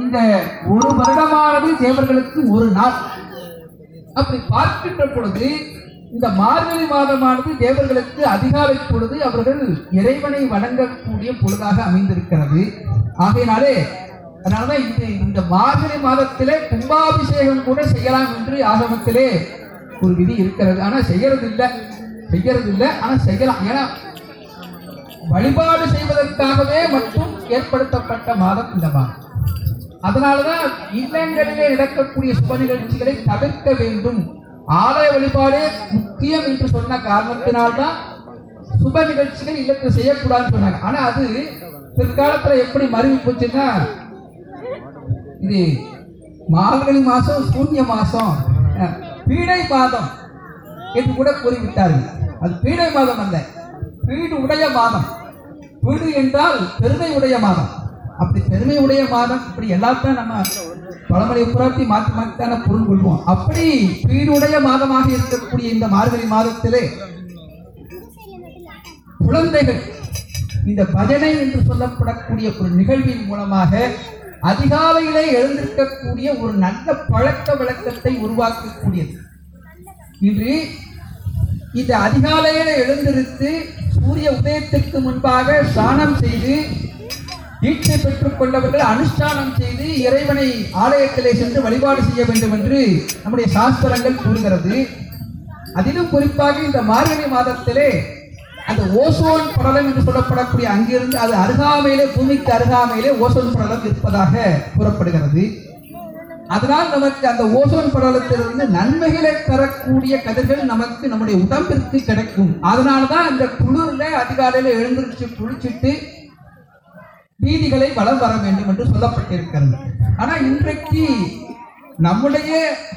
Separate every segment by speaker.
Speaker 1: இந்த ஒரு வருடமானது தேவர்களுக்கு ஒரு நாள் அப்படி பார்க்கின்ற பொழுது இந்த மார்கழி மாதமானது தேவர்களுக்கு அதிகாலை பொழுது அவர்கள் இறைவனை வணங்கக்கூடிய பொழுதாக அமைந்திருக்கிறது ஆகையினாலே அதனாலதான் இந்த இந்த மார்கழி மாதத்திலே கும்பாபிஷேகம் கூட செய்யலாம் என்று ஆகமத்திலே ஒரு விதி இருக்கிறது ஆனா செய்யறது இல்லை செய்யறது இல்லை ஆனா செய்யலாம் ஏன்னா வழிபாடு செய்வதற்காகவே மட்டும் ஏற்படுத்தப்பட்ட மாதம் இந்த மாதம் அதனாலதான் இல்லங்களிலே நடக்கக்கூடிய சுப நிகழ்ச்சிகளை தவிர்க்க வேண்டும் ஆலய வழிபாடே முக்கியம் என்று சொன்ன காரணத்தினால்தான் சுப நிகழ்ச்சிகள் இல்லத்தில் செய்யக்கூடாதுன்னு சொன்னாங்க ஆனா அது பிற்காலத்துல எப்படி மருவி போச்சுன்னா இது மார்கழி மாசம் சூன்ய மாசம் அஹ், பீடை மாதம் என்று கூட கூறிவிட்டார்கள் அது பீடை மாதம் அல்ல பீடு உடைய மாதம் பீடு என்றால் பெருமை உடைய மாதம் அப்படி பெருமை உடைய மாதம் இப்படி எல்லாத்தையும் நம்ம பழமொழி புரட்டி மாற்றி மாற்றி தானே பொருள் கொள்வோம் அப்படி பீடுடைய மாதமாக இருக்கக்கூடிய இந்த மார்கழி மாதத்திலே குழந்தைகள் இந்த பஜனை என்று சொல்லப்படக்கூடிய ஒரு நிகழ்வின் மூலமாக அதிகாலையிலே எழுந்திருக்கக்கூடிய ஒரு நல்ல பழக்க வழக்கத்தை உருவாக்கக்கூடியது இன்று இந்த அதிகாலையில எழுந்திருத்து சூரிய உதயத்துக்கு முன்பாக ஸ்நானம் செய்து தீட்சை பெற்றுக் கொண்டவர்கள் அனுஷ்டானம் செய்து இறைவனை ஆலயத்திலே சென்று வழிபாடு செய்ய வேண்டும் என்று நம்முடைய சாஸ்திரங்கள் கூறுகிறது அதிலும் குறிப்பாக இந்த மார்கழி மாதத்திலே அந்த ஓசோன் படலம் என்று சொல்லப்படக்கூடிய அங்கிருந்து அது அருகாமையிலே பூமிக்கு அருகாமையிலே ஓசோன் படலம் இருப்பதாக கூறப்படுகிறது அதனால் நமக்கு அந்த ஓசோன் படலத்திலிருந்து நன்மைகளை தரக்கூடிய கதிர்கள் நமக்கு நம்முடைய உடம்பிற்கு கிடைக்கும் அதனால தான் இந்த குளிர்ல அதிகாலையில எழுந்திருச்சு குளிச்சுட்டு வீதிகளை வலம் வர வேண்டும் என்று சொல்லப்பட்டிருக்கிறது ஆனா இன்றைக்கு நம்முடைய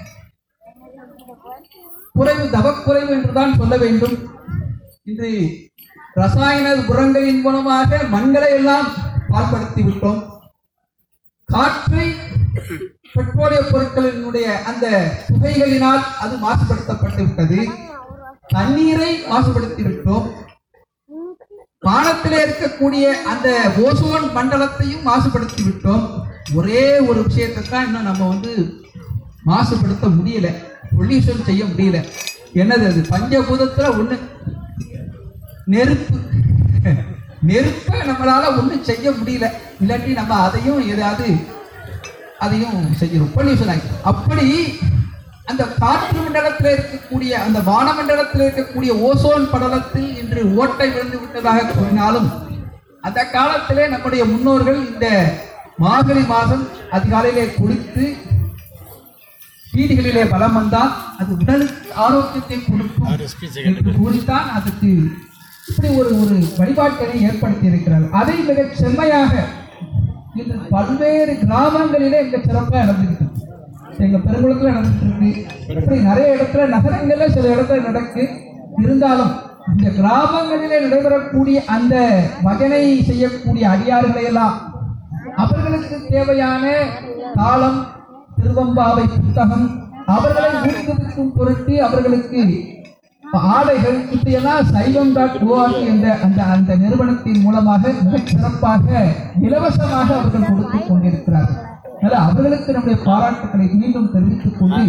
Speaker 1: குறைவு தவக்குறைவு என்றுதான் சொல்ல வேண்டும் இன்று ரசாயன உரங்களின் மூலமாக மண்களை எல்லாம் பால்படுத்தி விட்டோம் காற்றை பெட்ரோலிய பொருட்களினுடைய அந்த புகைகளினால் அது மாசுபடுத்தப்பட்டு விட்டது தண்ணீரை மாசுபடுத்தி விட்டோம் வானத்திலே இருக்கக்கூடிய அந்த ஓசோன் மண்டலத்தையும் மாசுபடுத்தி விட்டோம் ஒரே ஒரு விஷயத்தை தான் இன்னும் நம்ம வந்து மாசுபடுத்த முடியல பொல்யூஷன் செய்ய முடியல என்னது அது பஞ்சபூதத்துல ஒண்ணு நெருப்பு நெருப்பை நம்மளால ஒண்ணும் செய்ய முடியல இல்லாட்டி நம்ம அதையும் ஏதாவது அதையும் செஞ்சிடும் பொல்யூஷன் ஆகி அப்படி அந்த காற்று மண்டலத்தில் இருக்கக்கூடிய அந்த வானமண்டலத்தில் இருக்கக்கூடிய ஓசோன் படலத்தில் இன்று ஓட்டை விழுந்து விட்டதாக கூறினாலும் அந்த காலத்திலே நம்முடைய முன்னோர்கள் இந்த மார்கழி மாதம் அதிகாலையிலே குளித்து வீதிகளிலே பலம் வந்தால் அது உடலுக்கு ஆரோக்கியத்தை கொடுக்கும் என்று கூறித்தான் அதுக்கு இப்படி ஒரு ஒரு வழிபாட்டினை ஏற்படுத்தி இருக்கிறார் அதை மிக செம்மையாக இன்று பல்வேறு கிராமங்களிலே மிக சிறப்பாக நடந்துகிட்டு இருக்கு. எங்க பெருங்குளத்துல நடந்துட்டு இருக்கு இப்படி நிறைய இடத்துல நகரங்கள்ல சில இடத்துல நடக்கு இருந்தாலும் இந்த கிராமங்களிலே நடைபெறக்கூடிய அந்த மகனை செய்யக்கூடிய அடியார்களை எல்லாம் அவர்களுக்கு தேவையான தாளம் திருவம்பாவை புத்தகம் அவர்களை ஊக்குவிக்கும் பொருட்டு அவர்களுக்கு ஆடைகள் இப்படியெல்லாம் சைவம் டாட் ஓஆர்டி என்ற அந்த அந்த நிறுவனத்தின் மூலமாக மிகச் சிறப்பாக இலவசமாக அவர்கள் கொடுத்து கொண்டிருக்கிறார்கள் அதனால அவர்களுக்கு நம்முடைய பாராட்டுக்களை மீண்டும் தெரிவித்துக் கொண்டு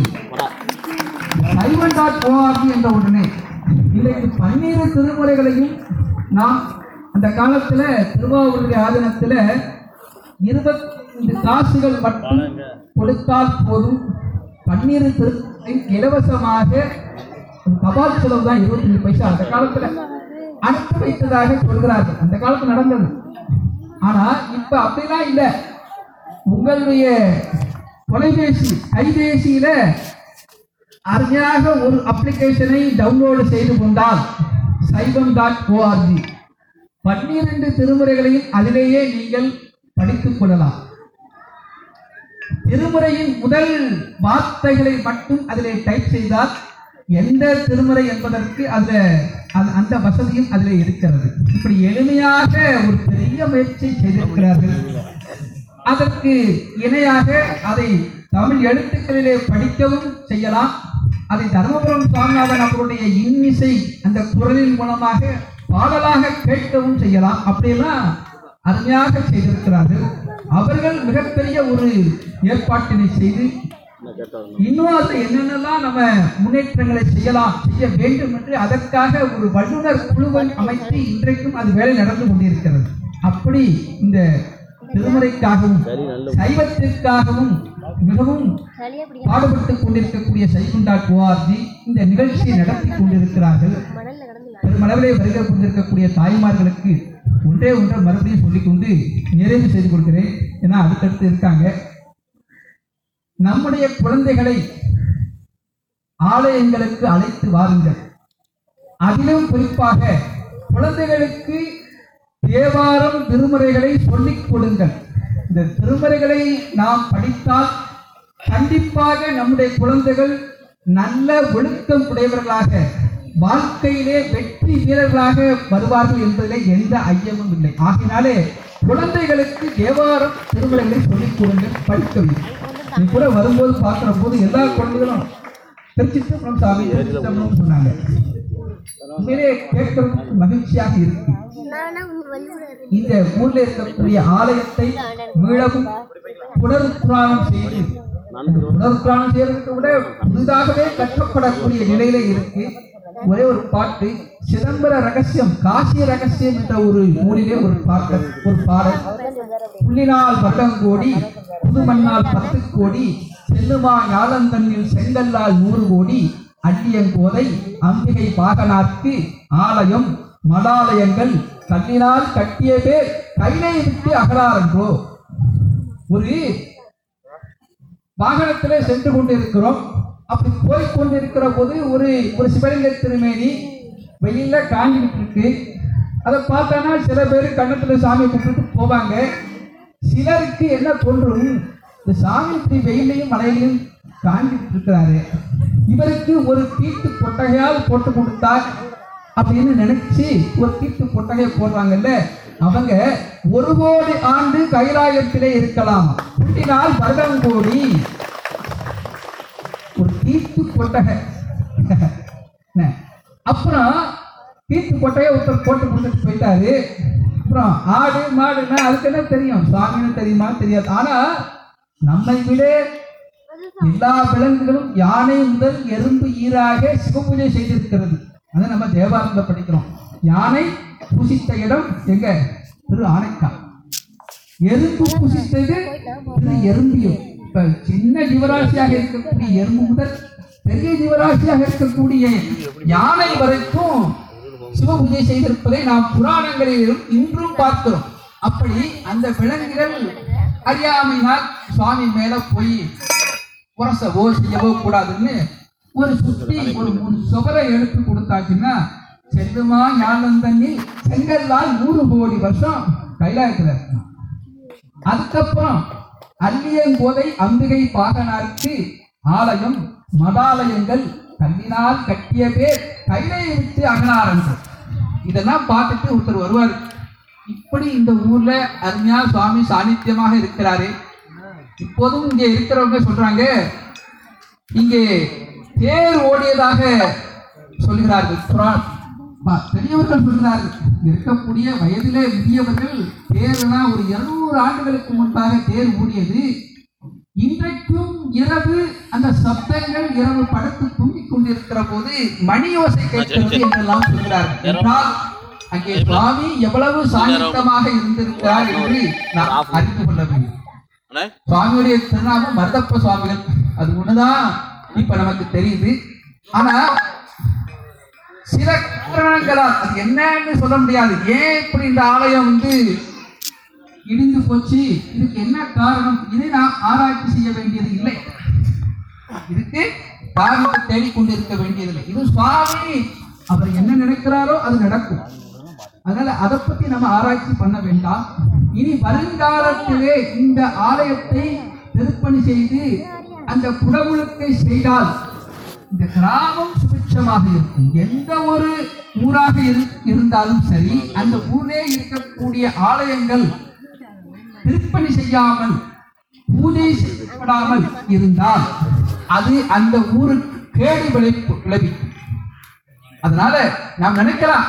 Speaker 1: சைவன் டாட் ஓஆர்டி என்ற உடனே இன்றைக்கு பன்னிரு திருமுறைகளையும் நாம் அந்த காலத்துல திருவாவூருடைய ஆதனத்துல இருபத்தைந்து காசுகள் மட்டும் கொடுத்தால் போதும் பன்னிரு திருமுறை இலவசமாக தபால் செலவு தான் இருபத்தஞ்சு பைசா அந்த காலத்துல அனுப்பி வைத்ததாக சொல்கிறார்கள் அந்த காலத்துல நடந்தது ஆனா இப்ப அப்படிலாம் இல்லை உங்களுடைய தொலைபேசி கைபேசியில அருமையாக ஒரு அப்ளிகேஷனை டவுன்லோடு செய்து கொண்டால் சைவம் டாட் ஓஆர்ஜி பன்னிரண்டு திருமுறைகளையும் அதிலேயே நீங்கள் படித்துக் கொள்ளலாம் திருமுறையின் முதல் வார்த்தைகளை மட்டும் அதிலே டைப் செய்தால் எந்த திருமுறை என்பதற்கு அதுல அந்த- அந்த வசதியும் அதிலே இருக்கிறது இப்படி எளிமையாக ஒரு பெரிய முயற்சி செய்திருக்கிறார்கள் அதற்கு இணையாக அதை தமிழ் எழுத்துக்களிலே படிக்கவும் செய்யலாம் அதை தர்மபுரம் சுவாமிநாதன் அவருடைய இன்னிசை அந்த குரலின் மூலமாக பாடலாக கேட்கவும் செய்யலாம் அப்படியெல்லாம் அருமையாக செய்திருக்கிறார்கள் அவர்கள் மிகப்பெரிய ஒரு ஏற்பாட்டினை செய்து இன்னும் அதில் என்னென்னலாம் நம்ம முன்னேற்றங்களை செய்யலாம் செய்ய வேண்டும் என்று அதற்காக ஒரு வல்லுநர் குழுவை அமைத்து இன்றைக்கும் அது வேலை நடந்து கொண்டிருக்கிறது அப்படி இந்த திருமுறைக்காகவும் சைவத்திற்காகவும் மிகவும் பாடுபட்டுக் கொண்டிருக்கக்கூடிய சைகுண்டா ஓஆர்ஜி இந்த நிகழ்ச்சியை நடத்தி கொண்டிருக்கிறார்கள் பெருமளவிலே வருகை கொண்டிருக்கக்கூடிய தாய்மார்களுக்கு ஒன்றே ஒன்றை மறுபடியும் சொல்லிக்கொண்டு நிறைவு செய்து கொடுக்கிறேன் ஏன்னா அடுத்தடுத்து இருக்காங்க நம்முடைய குழந்தைகளை ஆலயங்களுக்கு அழைத்து வாருங்கள் அதிலும் குறிப்பாக குழந்தைகளுக்கு தேவாரம் திருமுறைகளை சொல்லிக் கொடுங்கள் இந்த திருமுறைகளை நாம் படித்தால் கண்டிப்பாக நம்முடைய குழந்தைகள் நல்ல ஒழுக்கம் உடையவர்களாக வாழ்க்கையிலே வெற்றி வீரர்களாக வருவார்கள் என்பதிலே எந்த ஐயமும் இல்லை ஆகினாலே குழந்தைகளுக்கு தேவாரம் திருமுறைகளை சொல்லிக் கொடுங்கள் படிக்கவில்லை நீ கூட வரும்போது பார்க்கிற போது எல்லா குழந்தைகளும் திருச்சிற்றம்பலம் சாமி திருச்சிற்றம்பலம் சொன்னாங்க உண்மையிலே கேட்கறதுக்கு மகிழ்ச்சியாக இருக்கு இந்த ஊர்ல இருக்கக்கூடிய ஆலயத்தை மீளவும் புனருத்ராணம் செய்து அந்த புனருத்ராணம் செய்யறதுக்கு விட புதிதாகவே கட்டப்படக்கூடிய நிலையில இருக்கு ஒரே ஒரு பாட்டு சிதம்பர ரகசியம் காசிய ரகசியம் என்ற ஒரு நூலிலே ஒரு பாட்டு ஒரு பாடல் புள்ளினால் வருடங்கோடி புதுமண்ணால் பத்து கோடி செல்லுமா ஞாலந்தண்ணில் செங்கல்லால் நூறு கோடி அள்ளியங்கோதை அம்பிகை பாகனார்க்கு ஆலயம் மடாலயங்கள் கல்லினால் கட்டிய பேர் கைலை விட்டு அகலாரன்றோ ஒரு வாகனத்திலே சென்று கொண்டிருக்கிறோம் அப்படி போய் கொண்டிருக்கிற போது ஒரு ஒரு சிவலிங்க திருமேனி வெயில்ல காஞ்சிக்கிட்டு இருக்கு அதை பார்த்தானா சில பேர் கண்ணத்துல சாமி கும்பிட்டு போவாங்க சிலருக்கு என்ன தோன்றும் இந்த சாமி இப்படி வெயிலையும் மழையிலையும் காஞ்சிட்டு இருக்கிறாரு இவருக்கு ஒரு தீட்டு கொட்டகையால் போட்டு கொடுத்தார் அப்படின்னு நினைச்சு ஒரு தீட்டு கொட்டகை போடுறாங்கல்ல அவங்க ஒரு கோடி ஆண்டு கைலாயத்திலே இருக்கலாம் குட்டினால் வருடம் கோடி ஒரு தீட்டு கொட்டகை என்ன? அப்புறம் தீட்டு கொட்டையை ஒருத்தர் போட்டு கொடுத்துட்டு போயிட்டாரு அப்புறம் ஆடு மாடுன்னா அதுக்கு என்ன தெரியும் சுவாமின்னு தெரியுமா தெரியாது ஆனா நம்மை விட எல்லா விலங்குகளும் யானை முதல் எறும்பு ஈராக சிவபூஜை செய்திருக்கிறது அதை நம்ம தேவாரந்த படிக்கிறோம் யானை புசித்த இடம் எங்க திரு ஆனைக்கா எறும்பு புசித்தது திரு எறும்பியும் இப்ப சின்ன ஜீவராசியாக இருக்கக்கூடிய எறும்பு முதல் பெரிய ஜீவராசியாக இருக்கக்கூடிய யானை வரைக்கும் சிவபூஜை செய்திருப்பதை நாம் புராணங்களிலும் இன்றும் பார்க்கிறோம் அப்படி அந்த விலங்குகள் அறியாமையினால் சுவாமி மேல போய் உரசவோ செய்யவோ கூடாதுன்னு ஒரு சுத்தி ஒரு மூணு சுவரை எடுத்து கொடுத்தாச்சுன்னா செல்லுமா ஞானம் தண்ணி செங்கல்லால் நூறு கோடி வருஷம் கைலாயத்தில் இருக்கணும் அதுக்கப்புறம் அல்லியங்கோதை அம்பிகை பாகனாருக்கு ஆலயம் மடாலயங்கள் கல்லினால் கட்டிய பேர் கைலை விட்டு அகனாரங்கள் இதெல்லாம் பார்த்துட்டு ஒருத்தர் வருவார் இப்படி இந்த ஊர்ல அருமையா சுவாமி சாநித்தியமாக இருக்கிறாரு இப்போதும் இங்கே இருக்கிறவங்க சொல்றாங்க இங்கே தேர் ஓடியதாக சொல்கிறார்கள் புரா- ப- பெரியவர்கள் சொல்கிறார்கள் இங்க இருக்கக்கூடிய வயதிலே முதியவர்கள் தேர்னா ஒரு இருநூறு ஆண்டுகளுக்கு முன்பாக தேர் ஓடியது இன்றைக்கும் இரவு அந்த சப்தங்கள் இரவு படுத்து தூங்கிக் கொண்டிருக்கிற போது மணி ஓசை கேட்கிறது என்றெல்லாம் சொல்கிறார்கள் என்றால் அங்கே சுவாமி எவ்வளவு சாநித்தமாக இருந்திருக்கிறார் என்று நாம் அறிந்து கொள்ள வேண்டும்
Speaker 2: அண்ணே
Speaker 1: சுவாமியுடைய திருநாமம் மருதப்ப சுவாமிகள் அது ஒண்ணுதான் இப்ப நமக்கு தெரியுது ஆனா சில காரணங்களால் அது என்னன்னு சொல்ல முடியாது ஏன் இப்படி இந்த ஆலயம் வந்து இடிந்து போச்சு இதுக்கு என்ன காரணம் இதை நாம் ஆராய்ச்சி செய்ய வேண்டியது இல்லை இதுக்கு காரணத்தை தேடிக்கொண்டிருக்க வேண்டியதில்லை இது சுவாமி அவர் என்ன நினைக்கிறாரோ அது நடக்கும் அதனால அதை பத்தி நம்ம ஆராய்ச்சி பண்ண வேண்டாம் இனி வருங்காலத்திலே இந்த ஆலயத்தை திருப்பணி செய்து அந்த குடமுழுக்கை செய்தால் இந்த கிராமம் சுபிட்சமாக இருக்கும் எந்த ஒரு ஊராக இரு- இருந்தாலும் சரி அந்த ஊரே இருக்கக்கூடிய ஆலயங்கள் திருப்பணி செய்யாமல் பூஜை செய்யப்படாமல் இருந்தால் அது அந்த ஊருக்கு கேடு விளைப்பு விளைவிக்கும் அதனால நாம் நினைக்கலாம்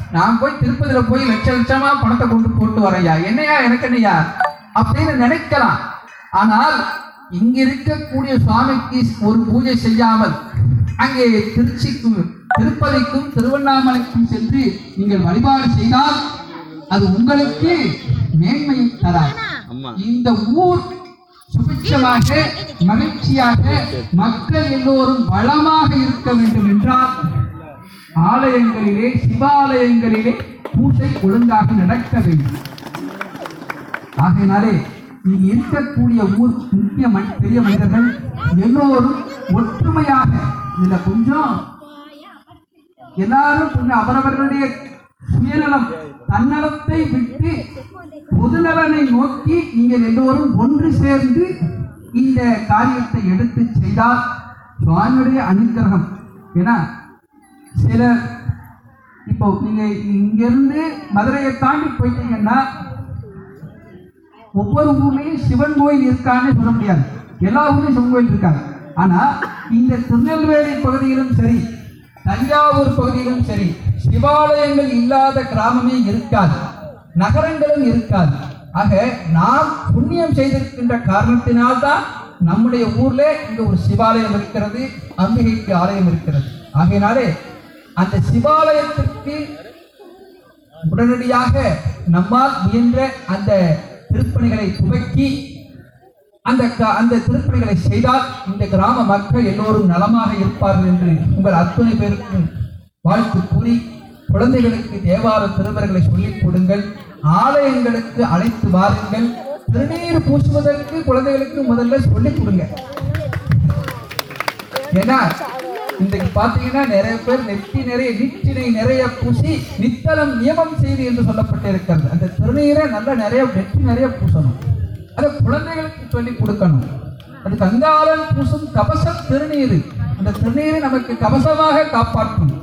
Speaker 1: நான் போய் திருப்பதியில போய் லட்ச லட்சமா பணத்தை கொண்டு போட்டு வரையா என்னையா எனக்கு என்னையா அப்படின்னு நினைக்கலாம் ஆனால் இங்க இருக்கக்கூடிய சுவாமிக்கு ஒரு பூஜை செய்யாமல் அங்கே திருச்சிக்கும் திருப்பதிக்கும் திருவண்ணாமலைக்கும் சென்று நீங்கள் வழிபாடு செய்தால் அது உங்களுக்கு மேன்மையை தராது இந்த ஊர் சுபிட்சமாக மகிழ்ச்சியாக மக்கள் எல்லோரும் வளமாக இருக்க வேண்டும் என்றால் ஆலயங்களிலே சிவாலயங்களிலே பூஜை ஒழுங்காக நடக்க வேண்டும் ஆகையினாலே இங்கு இருக்கக்கூடிய ஊர் முக்கிய மனி- பெரிய மனிதர்கள் எல்லோரும் ஒற்றுமையாக இதுல கொஞ்சம் எல்லாரும் கொஞ்சம் அவரவர்களுடைய சுயநலம் தன்னலத்தை விட்டு பொதுநலனை நோக்கி நீங்கள் எல்லோரும் ஒன்று சேர்ந்து இந்த காரியத்தை எடுத்து செய்தால் சுவாமியுடைய அனுக்கிரகம் ஏன்னா சில இப்போ நீங்க இங்கிருந்து மதுரையை தாண்டி போயிட்டீங்கன்னா ஒவ்வொரு ஊர்லயும் சிவன் கோயில் இருக்கான்னு சொல்ல முடியாது எல்லா ஊர்லயும் சிவன் கோயில் இருக்காங்க ஆனா இந்த திருநெல்வேலி பகுதியிலும் சரி தஞ்சாவூர் பகுதியிலும் சரி சிவாலயங்கள் இல்லாத கிராமமே இருக்காது நகரங்களும் இருக்காது ஆக நாம் புண்ணியம் செய்திருக்கின்ற காரணத்தினால்தான் நம்முடைய ஊர்ல இங்க ஒரு சிவாலயம் இருக்கிறது அம்பிகைக்கு ஆலயம் இருக்கிறது ஆகையினாலே அந்த சிவாலயத்திற்கு உடனடியாக நம்மால் முயன்ற அந்த திருப்பணிகளை துவக்கி அந்த க- அந்த திருப்பணிகளை செய்தால் இந்த கிராம மக்கள் எல்லோரும் நலமாக இருப்பார்கள் என்று உங்கள் அத்தனை பேருக்கும் வாழ்த்து கூறி குழந்தைகளுக்கு தேவார திருவர்களை சொல்லிக் கொடுங்கள் ஆலயங்களுக்கு அழைத்து வாருங்கள் திருநீர் பூசுவதற்கு குழந்தைகளுக்கு முதல்ல சொல்லிக் கொடுங்க ஏன்னா இன்றைக்கு பார்த்தீங்கன்னா நிறைய பேர் நெத்தி நிறைய நீட்டினை நிறைய பூசி நித்தலம் நியமம் செய்து என்று சொல்லப்பட்டிருக்கிறது அந்த திருநீரை நல்லா நிறைய நெற்றி நிறைய பூசணும் அதை குழந்தைகளுக்கு சொல்லி கொடுக்கணும் அது கங்காளன் பூசும் கவச திருநீர் அந்த திருநீரை நமக்கு கவசமாக காப்பாற்றும்